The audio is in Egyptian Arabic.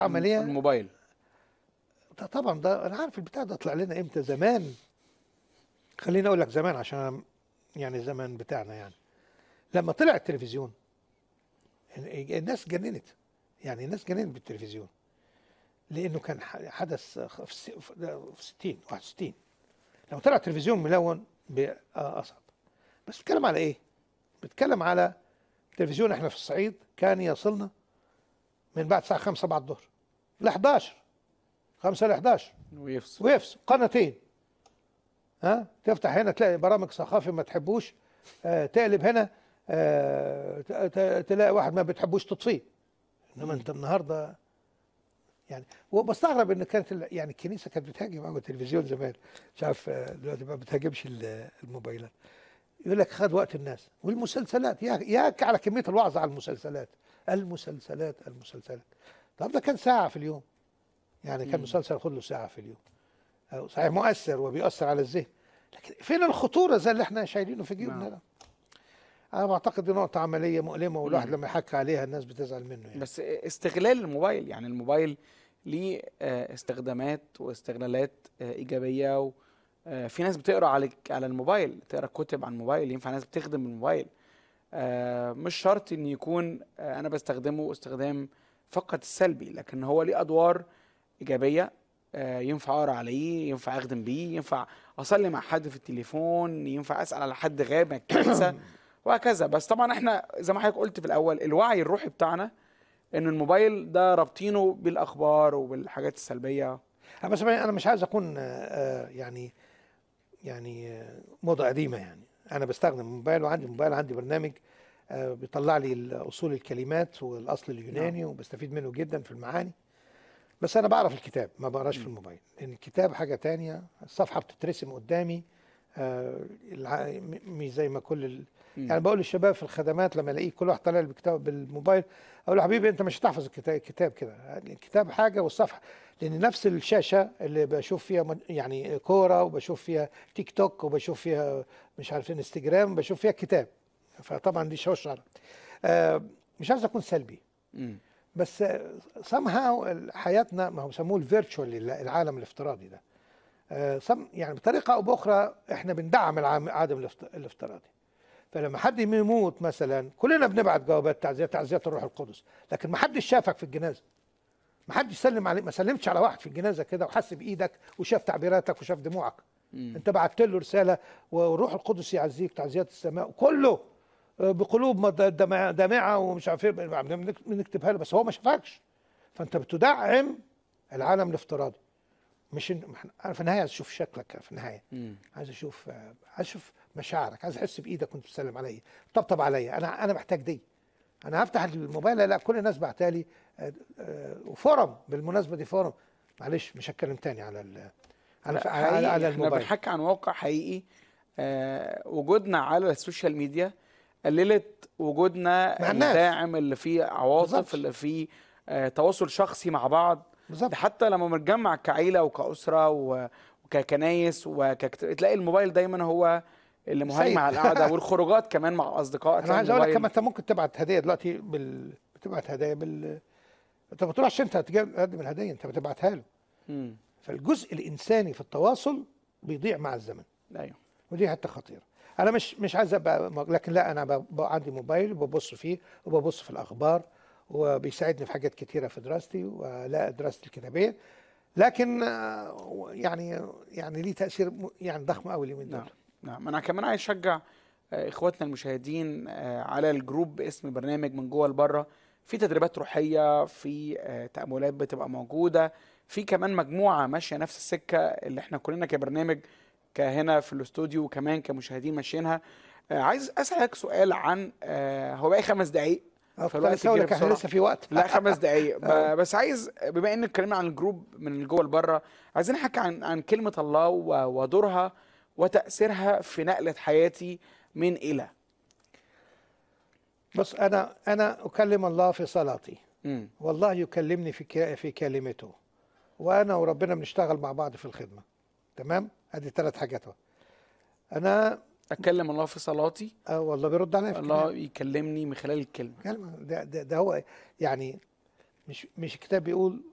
عمليه الموبايل ده طبعا ده انا عارف البتاع ده طلع لنا امتى زمان خليني اقول لك زمان عشان أنا- يعني زمان بتاعنا يعني لما طلع التلفزيون الناس جننت يعني الناس جننت بالتلفزيون لانه كان ح- حدث في الس- في 60 61 لما طلع التلفزيون ملون باصعب بس بتكلم على ايه؟ بتكلم على تلفزيون احنا في الصعيد كان يصلنا من بعد الساعه 5 بعد الظهر ل 11 5 ل 11 ويفصل ويفصل قناتين ها تفتح هنا تلاقي برامج ثقافي ما تحبوش آه تقلب هنا آه ت- ت- تلاقي واحد ما بتحبوش تطفيه انما انت النهارده يعني وبستغرب ان كانت ال- يعني الكنيسه كانت بتهاجم قوي التلفزيون زمان مش عارف آه، دلوقتي ما بتهاجمش ال- الموبايلات يقول لك خد وقت الناس والمسلسلات يا ياك على كميه الوعظ على المسلسلات المسلسلات المسلسلات طب ده كان ساعه في اليوم يعني كان مم. مسلسل ياخد له ساعه في اليوم أو صحيح مؤثر وبيأثر على الذهن لكن فين الخطوره زي اللي احنا شايلينه في جيوبنا نعم. ده انا بعتقد دي نقطه عمليه مؤلمه والواحد مم. لما يحكي عليها الناس بتزعل منه يعني بس استغلال الموبايل يعني الموبايل ليه آه، استخدامات واستغلالات آه، ايجابيه و آه، في ناس بتقرا على على الموبايل تقرا كتب عن الموبايل ينفع ناس بتخدم الموبايل آه، مش شرط ان يكون آه، انا بستخدمه استخدام فقط السلبي لكن هو ليه ادوار ايجابيه آه، ينفع اقرا عليه ينفع اخدم بيه ينفع اصلي مع حد في التليفون ينفع اسال على حد غاب من الكنيسه وهكذا بس طبعا احنا زي ما حضرتك قلت في الاول الوعي الروحي بتاعنا ان الموبايل ده رابطينه بالاخبار وبالحاجات السلبيه انا بس انا مش عايز اكون آه، آه، يعني يعني آه، موضه قديمه يعني انا بستخدم موبايل وعندي موبايل عندي برنامج آه، بيطلع لي اصول الكلمات والاصل اليوناني وبستفيد منه جدا في المعاني بس انا بعرف الكتاب ما بقراش في الموبايل لان الكتاب حاجه تانية الصفحه بتترسم قدامي آه، الع- م- مش زي ما كل ال... مم. يعني بقول للشباب في الخدمات لما الاقيه كل واحد طالع لي بكتاب بالموبايل اقول له حبيبي انت مش هتحفظ الكتاب الكتاب كده الكتاب حاجه والصفحه لان نفس الشاشه اللي بشوف فيها من- يعني كوره وبشوف فيها تيك توك وبشوف فيها مش عارف انستجرام بشوف فيها كتاب فطبعا دي شوشره آه مش عايز اكون سلبي مم. بس somehow حياتنا ما هو سموه الفيرتشوال العالم الافتراضي ده آه، some- يعني بطريقه او باخرى احنا بندعم العام- العالم الافت- الافتراضي فلما حد يموت مثلا كلنا بنبعت جوابات تعزيه تعزيه الروح القدس لكن ما حدش شافك في الجنازه ما حدش سلم عليك ما سلمتش على واحد في الجنازه كده وحس بايدك وشاف تعبيراتك وشاف دموعك مم. انت بعت له رساله والروح القدس يعزيك تعزيات السماء كله آه، بقلوب مد- دمع- دامعه ومش عارف ايه بنك- بنكتبها له بس هو ما شافكش فانت بتدعم العالم الافتراضي مش إن- انا في النهايه عايز اشوف شكلك في النهايه مم. عايز اشوف آه، عايز اشوف مشاعرك عايز احس بايدك وانت بتسلم عليا طبطب عليا انا انا محتاج دي انا هفتح الموبايل لا كل الناس بعتالي آه، آه، وفورم بالمناسبه دي فورم معلش مش هتكلم تاني على ال على لا، على, حقيقي على احنا الموبايل بنحكي عن واقع حقيقي آه وجودنا على السوشيال ميديا قللت وجودنا مع الناس. الداعم اللي فيه عواطف بالظبط. اللي فيه آه تواصل شخصي مع بعض بالظبط ده حتى لما بنتجمع كعيله وكاسره و- وككنايس وككت... تلاقي الموبايل دايما هو اللي مهيمن سيد. على القعده والخروجات كمان مع الاصدقاء انا تلاقي عايز اقول لك الموبايل- كمان انت ممكن تبعت هديه دلوقتي بال بتبعت هدايا بال انت ما بتروحش انت تقدم الهديه انت بتبعتها له مم. فالجزء الانساني في التواصل بيضيع مع الزمن ايوه ودي حته خطيره انا مش مش عايز ابقى لكن لا انا ببقى عندي موبايل وببص فيه وببص في الاخبار وبيساعدني في حاجات كتيره في دراستي ولا دراستي الكتابيه لكن آه، يعني يعني ليه تاثير م- يعني ضخم قوي اليومين دول نعم نعم انا كمان عايز اشجع آه، اخواتنا المشاهدين آه، على الجروب باسم برنامج من جوه لبره في تدريبات روحيه في آه، تاملات بتبقى موجوده في كمان مجموعه ماشيه نفس السكه اللي احنا كلنا كبرنامج كهنا في الاستوديو وكمان كمشاهدين ماشيينها آه، عايز اسالك سؤال عن آه، هو باقي خمس دقائق آه، كنت فالوقت لسه اقول جري لك احنا بسرعة. لسه في وقت لا خمس دقايق ب- بس عايز بما ان اتكلمنا عن الجروب من الجوه لبره عايزين نحكي عن عن كلمه الله و- ودورها وتاثيرها في نقله حياتي من الى بص انا انا اكلم الله في صلاتي مم. والله يكلمني في ك- في كلمته وانا وربنا بنشتغل مع بعض في الخدمه تمام ادي ثلاث حاجات اهو انا اتكلم الله في صلاتي آه والله بيرد عليا في الله الكلام. يكلمني من خلال الكلمه كلمه ده, ده, ده هو يعني مش مش الكتاب بيقول